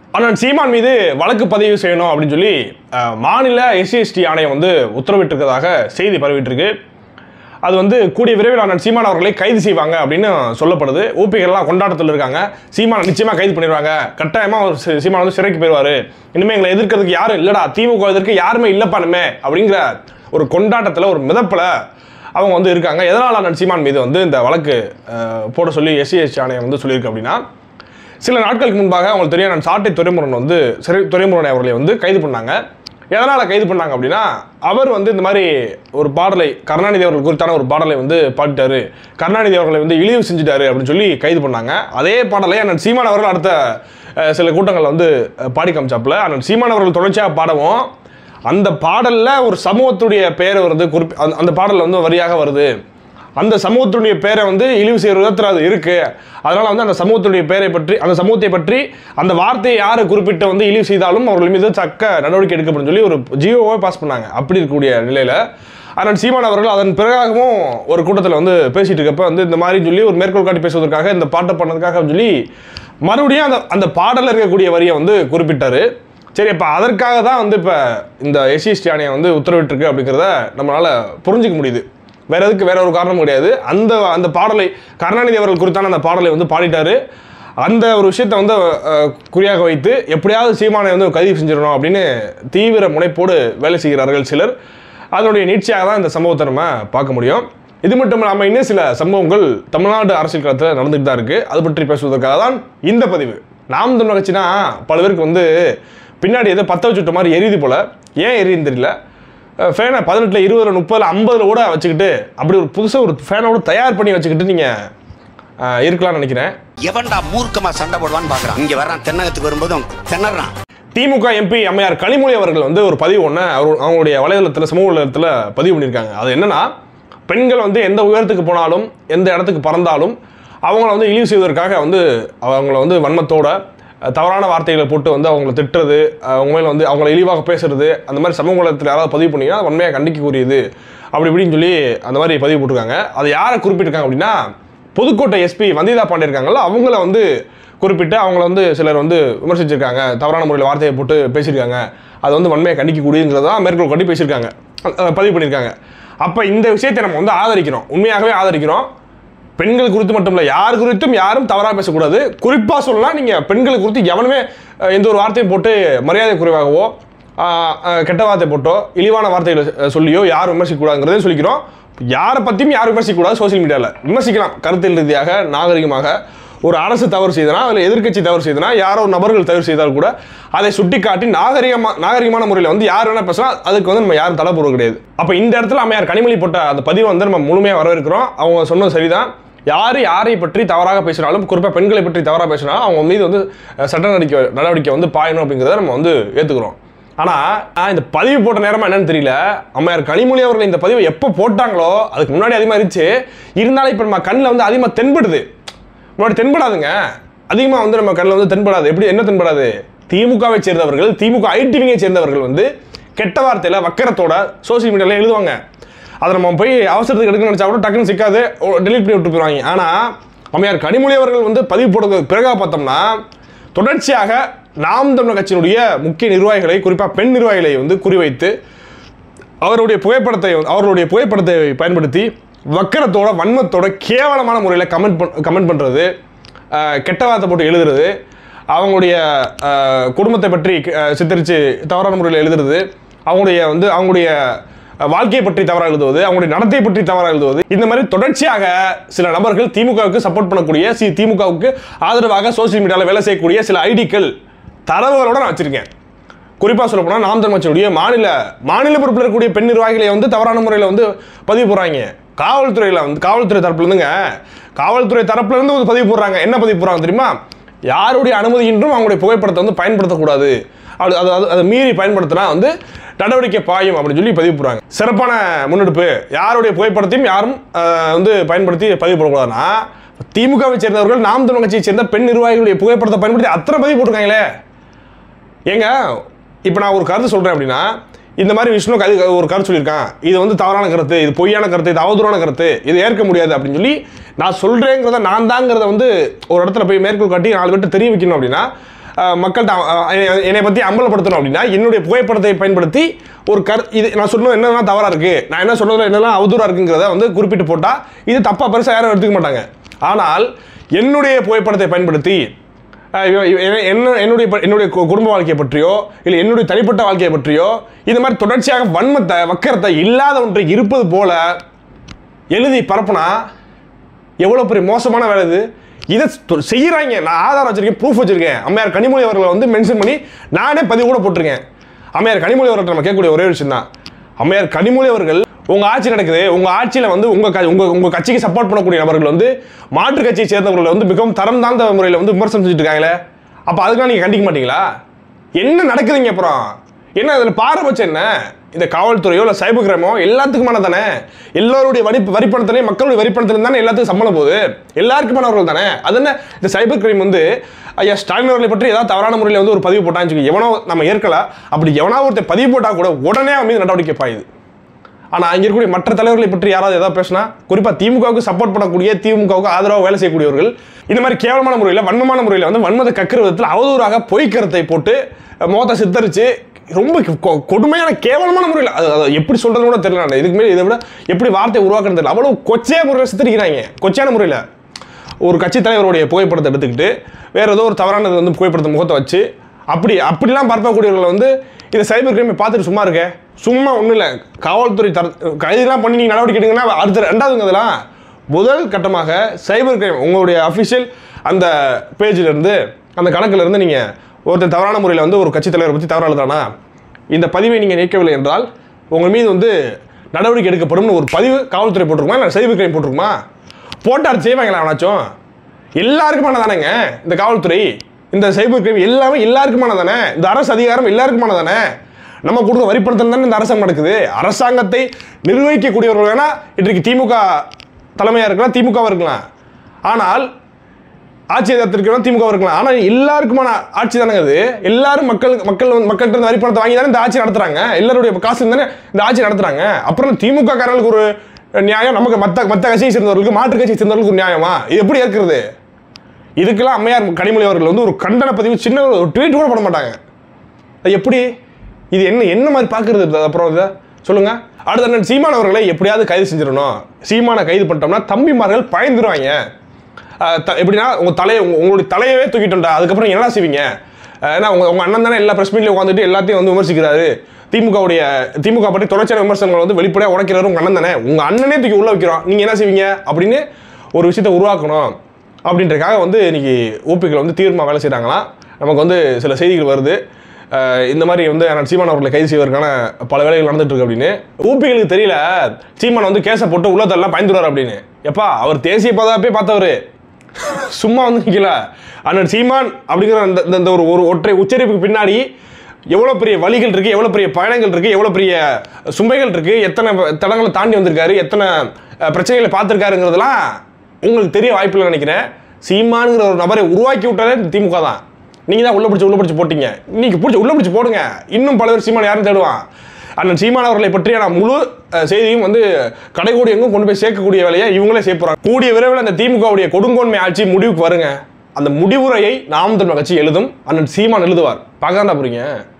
அண்ணன் சீமான் மீது வழக்கு பதிவு செய்யணும் அப்படின்னு சொல்லி அஹ், மாநில எஸ்சிஎஸ்டி ஆணையம் வந்து உத்தரவிட்டிருக்கிறதாக செய்தி பரவிட்டு இருக்கு அது வந்து கூடிய விரைவில் அண்ணன் சீமான் அவர்களை கைது செய்வாங்க அப்படின்னு சொல்லப்படுது ஊப்பிகள்லாம் கொண்டாட்டத்தில் இருக்காங்க சீமான் நிச்சயமாக கைது பண்ணிடுவாங்க கட்டாயமாக அவர் சீ- சீமான் வந்து சிறைக்கு போயிடுவார் இனிமேல் எங்களை எதிர்க்கிறதுக்கு யாரும் இல்லைடா திமுக எதிர்க்க யாருமே இல்லைப்பானுமே அப்படிங்கிற ஒரு கொண்டாட்டத்தில் ஒரு மிதப்பில் அவங்க வந்து இருக்காங்க எதனால் அண்ணன் சீமான் மீது வந்து இந்த வழக்கு அஹ், போட சொல்லி எஸ்சிஎஸ்டி ஆணையம் வந்து சொல்லியிருக்கு அப்படின்னா சில நாட்களுக்கு முன்பாக அவங்களுக்கு தெரியும் நான் சாட்டை துறைமுருகன் வந்து சிறை துறைமுருகன் அவர்களை வந்து கைது பண்ணாங்க எதனால் கைது பண்ணாங்க அப்படின்னா அவர் வந்து இந்த மாதிரி ஒரு பாடலை கருணாநிதி அவர்கள் குறித்தான ஒரு பாடலை வந்து பாடிட்டாரு கருணாநிதி அவர்களை வந்து இழிவு செஞ்சுட்டாரு அப்படின்னு சொல்லி கைது பண்ணாங்க அதே பாடலை அண்ணன் சீமான் அவர்கள் அடுத்த அஹ், சில கூட்டங்களில் வந்து அஹ், பாடி காமிச்சாப்புல அண்ணன் சீமான் அவர்கள் தொடர்ச்சியாக பாடவும் அந்த பாடல்ல ஒரு சமூகத்துடைய பெயர் வருது குறிப்பி அந்த- அந்த பாடல்ல வந்து வரியாக வருது அந்த சமூகத்துடைய பேரை வந்து இழிவு செய்கிற விதத்தில் அது இருக்கு அதனால வந்து அந்த சமூகத்துடைய பேரை பற்றி அந்த சமூகத்தை பற்றி அந்த வார்த்தையை யாரை குறிப்பிட்டு வந்து இழிவு செய்தாலும் அவர்கள் மீது தக்க நடவடிக்கை எடுக்கப்படும் சொல்லி ஒரு ஜியோவை பாஸ் பண்ணாங்க அப்படி இருக்கக்கூடிய நிலையில ஆனால் சீமான் அவர்கள் அதன் பிறகாகவும் ஒரு கூட்டத்தில் வந்து பேசிட்டு இருக்கப்ப வந்து இந்த மாதிரி சொல்லி ஒரு மேற்கோள் காட்டி பேசுவதற்காக இந்த பாட்டை பண்ணதுக்காக சொல்லி மறுபடியும் அந்த அந்த பாடலில் இருக்கக்கூடிய வரியை வந்து குறிப்பிட்டாரு சரி இப்போ அதற்காக தான் வந்து இப்போ இந்த எஸ்சிஎஸ்டி ஆணையம் வந்து உத்தரவிட்டிருக்கு அப்படிங்கிறத நம்மளால் புரிஞ்சுக்க முடியுது வேற எதுக்கு வேற ஒரு காரணம் கிடையாது அந்த அந்த பாடலை கருணாநிதி அவர்கள் குறித்தான அந்த பாடலை வந்து பாடிட்டாரு அந்த ஒரு விஷயத்தை வந்து அஹ், குறியாக வைத்து எப்படியாவது சீமானை வந்து கைது செஞ்சிடணும் அப்படின்னு தீவிர முனைப்போடு வேலை செய்கிறார்கள் சிலர் அதனுடைய நீட்சியாக தான் இந்த சம்பவத்தை நம்ம பார்க்க முடியும் இது மட்டும் இல்லாமல் இன்னும் சில சம்பவங்கள் தமிழ்நாடு அரசியல் களத்தில் நடந்துட்டு தான் இருக்குது அது பற்றி பேசுவதற்காக தான் இந்த பதிவு நாம் தமிழ் கட்சினா பல பேருக்கு வந்து பின்னாடி ஏதோ பற்ற வச்சுட்ட மாதிரி எரியுது போல ஏன் எரியுதுன்னு தெரியல ஃபேனை பதினெட்டில் இருபதில் முப்பதில் ஐம்பதில் கூட வச்சுக்கிட்டு அப்படி ஒரு புதுசாக ஒரு ஃபேனோட தயார் பண்ணி வச்சுக்கிட்டு நீங்கள் இருக்கலாம்னு நினைக்கிறேன் எவன்டா மூர்க்கமா சண்டை போடுவான்னு பாக்குறான் இங்க வர்றான் தென்னகத்துக்கு வரும்போதும் திணறான் திமுக எம்பி அம்மையார் கனிமொழி அவர்கள் வந்து ஒரு பதிவு ஒன்று அவர் அவங்களுடைய வலைதளத்தில் சமூக வலைதளத்தில் பதிவு பண்ணியிருக்காங்க அது என்னன்னா பெண்கள் வந்து எந்த உயரத்துக்கு போனாலும் எந்த இடத்துக்கு பறந்தாலும் அவங்கள வந்து இழிவு செய்வதற்காக வந்து அவங்கள வந்து வன்மத்தோட அஹ், தவறான வார்த்தைகளை போட்டு வந்து அவங்கள திட்டுறது அஹ், அவங்க மேலே வந்து அவங்கள இழிவாக பேசுறது அந்த மாதிரி சமூக வலைதளத்தில் யாராவது பதிவு பண்ணீங்கன்னா அது வன்மையாக கண்டிக்கக்கூடியது அப்படி இப்படின்னு சொல்லி அந்த மாதிரி பதிவு போட்டிருக்காங்க அது யாரை குறிப்பிட்டிருக்காங்க அப்படின்னா புதுக்கோட்டை எஸ்பி வந்திதா பாண்டே இருக்காங்கல்ல அவங்கள வந்து குறிப்பிட்டு அவங்கள வந்து சிலர் வந்து விமர்சிச்சிருக்காங்க தவறான முறையில் வார்த்தையை போட்டு பேசியிருக்காங்க அது வந்து வன்மையை கண்டிக்கக்கூடியதுங்கிறதா மேற்கோள் காட்டி பேசியிருக்காங்க அஹ் பதிவு பண்ணியிருக்காங்க அப்போ இந்த விஷயத்தை நம்ம வந்து ஆதரிக்கிறோம் உண்மையாகவே ஆதரிக்கிறோம் பெண்கள் குறித்து மட்டும் இல்லை யார் குறித்தும் யாரும் தவறாக பேசக்கூடாது குறிப்பாக சொல்லலாம் நீங்கள் பெண்கள் குறித்து எவனுமே அஹ், எந்த ஒரு வார்த்தையும் போட்டு மரியாதை குறைவாகவோ ஆஹ், ஆஹ், கெட்ட வார்த்தை போட்டோ இழிவான வார்த்தைகளை அஹ், சொல்லியோ யாரும் விமர்சிக்கக்கூடாதுங்கிறதே சொல்லிக்கிறோம் யாரை பற்றியும் யாரும் விமர்சிக்கக்கூடாது சோஷியல் மீடியாவில் விமர்சிக்கலாம் கருத்தியல் ரீதியாக நாகரிகமாக ஒரு அரசு தவறு செய்தனா அதில் எதிர்க்கட்சி தவறு செய்தனா யாரோ ஒரு நபர்கள் தவறு செய்தால் கூட அதை சுட்டிக்காட்டி நாகரிகமா நாகரிகமான முறையில் வந்து யார் வேணா பேசலாம் அதுக்கு வந்து நம்ம யாரும் தலை போடுறது கிடையாது அப்போ இந்த இடத்துல அம்மையார் கனிமொழி போட்ட அந்த பதிவை வந்து நம்ம முழுமையாக வரவேற்கிறோம் அவங்க சொன்னது சரிதான் யார் யாரை பற்றி தவறாக பேசினாலும் குறிப்பாக பெண்களை பற்றி தவறாக பேசினாலும் அவங்க மீது வந்து அஹ், சட்ட நடவடிக்கை நடவடிக்கை வந்து பாயணும் அப்படிங்கிறத நம்ம வந்து ஏற்றுக்கிறோம் ஆனால் இந்த பதிவு போட்ட நேரமா என்னன்னு தெரியல அம்மையார் கனிமொழி அவர்கள் இந்த பதிவை எப்போ போட்டாங்களோ அதுக்கு முன்னாடி அதிகமாக இருந்துச்சு இருந்தாலும் இப்போ நம்ம கண்ணில் வந்து அதிகமாக தென்படுது முன்னாடி தென்படாதுங்க அதிகமாக வந்து நம்ம கண்ணில் வந்து தென்படாது எப்படி என்ன தென்படாது திமுகவை சேர்ந்தவர்கள் திமுக ஐடிவிங்கை சேர்ந்தவர்கள் வந்து கெட்ட வார்த்தையில் வக்கரத்தோட சோசியல் மீடியாவில் எழுதுவாங்க அதை நம்ம போய் அவசரத்துக்கு எடுக்கணும்னு நினச்சா கூட டக்குன்னு சிக்காது டெலிட் பண்ணி விட்டு போயிடுவாங்க ஆனால் அம்மையார் கனிமொழி அவர்கள் வந்து பதிவு போட்டதுக்கு பிறகா பார்த்தோம்னா தொடர்ச்சியாக நாம் தமிழர் கட்சியினுடைய முக்கிய நிர்வாகிகளை குறிப்பாக பெண் நிர்வாகிகளை வந்து குறிவைத்து அவருடைய புகைப்படத்தை அவர்களுடைய புகைப்படத்தை பயன்படுத்தி வக்கரத்தோட வன்மத்தோட கேவலமான முறையில் கமெண்ட் பண் கமெண்ட் பண்ணுறது கெட்ட வார்த்தை போட்டு எழுதுறது அவங்களுடைய அஹ், குடும்பத்தை பற்றி அஹ், சித்தரித்து தவறான முறையில் எழுதுறது அவங்களுடைய வந்து அவங்களுடைய அஹ், வாழ்க்கையை பற்றி தவறாக எழுதுவது அவங்களுடைய நடத்தை பற்றி தவறாக எழுதுவது இந்த மாதிரி தொடர்ச்சியாக சில நபர்கள் திமுகவுக்கு சப்போர்ட் பண்ணக்கூடிய சி திமுகவுக்கு ஆதரவாக சோசியல் மீடியாவில் வேலை செய்யக்கூடிய சில ஐடிக்கள் தரவுகளோட நான் வச்சிருக்கேன் குறிப்பாக சொல்ல போனால் நாம் தமிழ்ச்சியுடைய மாநில மாநில பொறுப்பில் இருக்கக்கூடிய பெண் நிர்வாகிகளை வந்து தவறான முறையில் வந்து பதிவு போடுறாங்க காவல்துறையில் வந்து காவல்துறை தரப்புலேருந்துங்க காவல்துறை தரப்புலேருந்து வந்து பதிவு போடுறாங்க என்ன பதிவு போடுறாங்க தெரியுமா யாருடைய அனுமதியின்றும் அவங்களுடைய புகைப்படத்தை வந்து பயன்படுத்தக்கூடாது அது அது அது- அதை மீறி பயன்படுத்தினா வந்து நடவடிக்கை பாயும் அப்படின்னு சொல்லி பதிவு போடுறாங்க சிறப்பான முன்னெடுப்பு யாருடைய புகைப்படத்தையும் யாரும் ஆஹ், வந்து பயன்படுத்தி பதிவு போடக்கூடாதுன்னா திமுகவை சேர்ந்தவர்கள் நாம் தமிழ் கட்சியை சேர்ந்த பெண் நிர்வாகிகளுடைய புகைப்படத்தை பயன்படுத்தி அத்தனை பதிவு போட்டிருக்காங்களே ஏங்க இப்போ நான் ஒரு கருத்து சொல்கிறேன் அப்படின்னா இந்த மாதிரி விஷ்ணு கரு ஒரு கருத்து சொல்லியிருக்கான் இது வந்து தவறான கருத்து இது பொய்யான கருத்து இது அவதூறான கருத்து இது ஏற்க முடியாது அப்படின்னு சொல்லி நான் சொல்கிறேங்கிறத நான் தாங்கிறத வந்து ஒரு இடத்துல போய் மேற்கோள் காட்டி நாலு பேர்ட்ட தெரிய வைக்கணும் அப்படின்னா அஹ், மக்கள்கிட்ட அஹ், என்னை- என்னை பற்றி அம்பலப்படுத்தணும் அப்படின்னா என்னுடைய புகைப்படத்தை பயன்படுத்தி ஒரு கரு இது நான் சொன்னது என்னெல்லாம் தவறாக இருக்குது நான் என்ன சொன்னதில் என்னெல்லாம் அவதூறாக இருக்குங்கிறத வந்து குறிப்பிட்டு போட்டால் இது தப்பாக பெருசாக யாரும் எடுத்துக்க மாட்டாங்க ஆனால் என்னுடைய புகைப்படத்தை பயன்படுத்தி அஹ் இவ- இவ- என்ன- என்ன என்னுடைய ப- என்னுடைய கு- குடும்ப வாழ்க்கையை பற்றியோ இல்லை என்னுடைய தனிப்பட்ட வாழ்க்கையை பற்றியோ இந்த மாதிரி தொடர்ச்சியாக வன்மத்தை வக்கரத்தை இல்லாத ஒன்றை இருப்பது போல எழுதி பரப்புனா எவ்வளோ பெரிய மோசமான வேலை இது இதை தொ- செய்யறாங்க நான் ஆதாரம் வச்சிருக்கேன் ப்ரூஃப் வச்சிருக்கேன் அம்மையார் கனிமொழி அவர்களை வந்து மென்ஷன் பண்ணி நானே பதிவு கூட போட்டிருக்கேன் அம்மையார் கனிமொழி அவர்கள் நம்ம கேட்கக்கூடிய ஒரே விஷயம் தான் அம்மையார் கனிமொழி அவர்கள் உங்க ஆட்சி நடக்குது உங்க ஆட்சியில வந்து உங்க க- உங்க உங்க கட்சிக்கு சப்போர்ட் பண்ணக்கூடிய நபர்கள் வந்து மாற்று கட்சியை சேர்ந்தவர்களை வந்து மிகவும் தரம் தாழ்ந்த முறையில் வந்து விமர்சனம் செஞ்சுட்டு இருக்காங்களே அப்ப அதுக்கெல்லாம் நீங்க கண்டிக்க மாட்டீங்களா என்ன நடக்குதுங்க அப்புறம் என்ன அதில் பாரபட்சம் என்ன இந்த காவல்துறையோ இல்லை சைபர் கிரைமோ எல்லாத்துக்குமான தானே எல்லோருடைய வரி வரிப்பணத்திலையும் மக்களுடைய வரிப்பணத்திலும் தானே எல்லாத்துக்கும் சம்பளம் போகுது எல்லாருக்குமானவர்கள் தானே அது என்ன இந்த சைபர் கிரைம் வந்து ஐயா ஸ்டாலின் அவர்களை பற்றி ஏதாவது தவறான முறையில் வந்து ஒரு பதிவு போட்டான்னு வச்சுக்கோ, எவனோ நம்ம ஏற்கல அப்படி எவனோ ஒருத்தர் பதிவு போட்டால் கூட உடனே அவன் மீது நடவடிக்கை பாயுது ஆனால் அங்கே இருக்கக்கூடிய மற்ற தலைவர்களை பற்றி யாராவது ஏதாவது பேசினா குறிப்பாக திமுகவுக்கு சப்போர்ட் பண்ணக்கூடிய திமுகவுக்கு ஆதரவாக வேலை செய்யக்கூடியவர்கள் இந்த மாதிரி கேவலமான முறையில் வன்மமான முறையில் வந்து வன்மத்தை கக்கிற விதத்தில் அவதூறாக பொய் கருத்தை போட்டு அஹ், முகத்தை சித்தரித்து ரொம்ப கொ- கொடுமையான கேவலமான முறையில் அது அதை எப்படி சொல்கிறது கூட தெரியல நான் இதுக்கு மேலே இதை விட எப்படி வார்த்தை உருவாக்குறது தெரியல அவ்வளோ கொச்சையா முறையில் சித்தரிக்கிறாங்க கொச்சையான முறையில் ஒரு கட்சி தலைவருடைய புகைப்படத்தை எடுத்துக்கிட்டு வேற ஏதோ ஒரு தவறானது வந்து புகைப்படத்தை முகத்தை வச்சு அப்படி அப்படிலாம் பார்க்கக்கூடியவர்களை வந்து இந்த சைபர் கிரைமை பார்த்துட்டு சும்மா இருக்க சும்மா ஒன்றும் இல்லை காவல்துறை தர கைதெல்லாம் பண்ணி நீங்கள் நடவடிக்கை எடுங்கன்னா அடுத்த ரெண்டாவதுங்க அதெல்லாம் முதல் கட்டமாக சைபர் கிரைம் உங்களுடைய அஃபிஷியல் அந்த பேஜில் இருந்து அந்த கணக்குல இருந்து நீங்கள் ஒருத்தர் தவறான முறையில் வந்து ஒரு கட்சி தலைவரை பற்றி தவறாக எழுதுறானா இந்த பதிவை நீங்கள் நீக்கவில்லை என்றால் உங்கள் மீது வந்து நடவடிக்கை எடுக்கப்படும்னு ஒரு பதிவு காவல்துறை போட்டிருக்குமா இல்லை சைபர் கிரைம் போட்டிருக்குமா போட்டார் செய்வாங்களா அவனாச்சும் எல்லாருக்குமான தானேங்க இந்த காவல்துறை இந்த சைபர் கிரைம் எல்லாமே எல்லாருக்குமான தானே இந்த அரசு அதிகாரம் எல்லாருக்குமான தானே நம்ம கொடுக்குற வரிப்பணத்தில் தானே இந்த அரசாங்கம் நடக்குது அரசாங்கத்தை நிர்வகிக்கக்கூடியவர்கள் வேணா இன்றைக்கு திமுக தலைமையாக இருக்கலாம் திமுகவாக இருக்கலாம் ஆனால் ஆட்சி அதிகாரத்திற்கு திமுக இருக்கலாம் ஆனால் எல்லாருக்குமான ஆட்சி தானங்க அது எல்லாரும் மக்கள் மக்கள் வந்து- மக்கள்கிட்ட இருந்து வரி பணத்தை வாங்கி தானே இந்த ஆட்சி நடத்துறாங்க எல்லாருடைய காசு தானே இந்த ஆட்சி நடத்துறாங்க அப்புறம் திமுக காரர்களுக்கு ஒரு நியாயம் நமக்கு மற்ற மற்ற கட்சியை சேர்ந்தவர்களுக்கு மாற்று கட்சியை சேர்ந்தவர்களுக்கு ஒரு நியாயமா இது எப்படி இருக்கிறது இதுக்கெல்லாம் அம்மையார் கனிமொழி அவர்கள் வந்து ஒரு கண்டன பதிவு சின்ன ஒரு ட்வீட் கூட பண்ண மாட்டாங்க அது எப்படி இது என்ன என்ன மாதிரி பார்க்கறது அப்புறம் இதை சொல்லுங்க அடுத்த அண்ணன் சீமான் அவர்களை எப்படியாவது கைது செஞ்சிடணும் சீமானை கைது பண்ணிட்டோம்னா தம்பிமார்கள் பயந்துருவாங்க அஹ் த- எப்படின்னா உங்க தலையை உங்க- உங்களுடைய தலையவே தூக்கிட்டோம்டா அதுக்கப்புறம் என்ன செய்வீங்க அஹ் ஏன்னா உங்க உங்க அண்ணன் தானே எல்லா பிரஸ் மீட்லையும் உட்காந்துட்டு எல்லாத்தையும் வந்து விமர்சிக்கிறாரு திமுகவுடைய திமுக பற்றி தொடர்ச்சியான விமர்சனங்கள் வந்து வெளிப்படையாக உடைக்கிறாரு உங்க அண்ணன் தானே உங்க அண்ணனே தூக்கி உள்ள வைக்கிறோம் நீங்க என்ன செய்வீங்க அப்படின்னு ஒரு விஷயத்தை உருவாக்கணும் அப்படின்றதுக்காக வந்து இன்னைக்கு ஓபிகள் வந்து தீவிரமாக வேலை செய்கிறாங்களாம் நமக்கு வந்து சில செய்திகள் வருது அஹ் இந்த மாதிரி வந்து அண்ணன் சீமான் அவர்களை கைது செய்வதற்கான பல வேலைகள் நடந்துட்டு இருக்கு அப்படின்னு ஊபிகளுக்கு தெரியல சீமான் வந்து கேஸை போட்டு உள்ளதெல்லாம் பயந்துருவார் அப்படின்னு எப்பா அவர் தேசிய பாதுகாப்பே பார்த்தவர் சும்மா வந்து நிற்கல அண்ணன் சீமான் அப்படிங்கிற அந்த இந்த- இந்த ஒரு ஒரு ஒற்றை உச்சரிப்புக்கு பின்னாடி எவ்வளோ பெரிய வழிகள் இருக்குது எவ்வளோ பெரிய பயணங்கள் இருக்குது எவ்வளோ பெரிய சுமைகள் இருக்குது எத்தனை தடங்களை தாண்டி வந்திருக்காரு எத்தனை அஹ், பிரச்சனைகளை பார்த்துருக்காருங்கிறதெல்லாம் உங்களுக்கு தெரிய வாய்ப்பில்லை நினைக்கிறேன் சீமானுங்கிற ஒரு நபரை உருவாக்கி விட்டதே இந்த திமுக தான் நீங்கள் தான் உள்ள பிடிச்சி உள்ள பிடிச்சி போட்டீங்க இன்னைக்கு பிடிச்சி உள்ள பிடிச்சி போடுங்க இன்னும் பல பேர் சீமான் யாரும் தேடுவான் அண்ணன் சீமான் அவர்களை பற்றியான முழு அஹ், செய்தியும் வந்து கடைகோடி எங்கும் கொண்டு போய் சேர்க்கக்கூடிய வேலையை இவங்களே செய்ய போறாங்க கூடிய விரைவில் அந்த திமுகவுடைய கொடுங்கோன்மை ஆட்சி முடிவுக்கு வருங்க அந்த முடிவுரையை நாம் தமிழ் கட்சி எழுதும் அண்ணன் சீமான் எழுதுவார் பார்க்க போறீங்க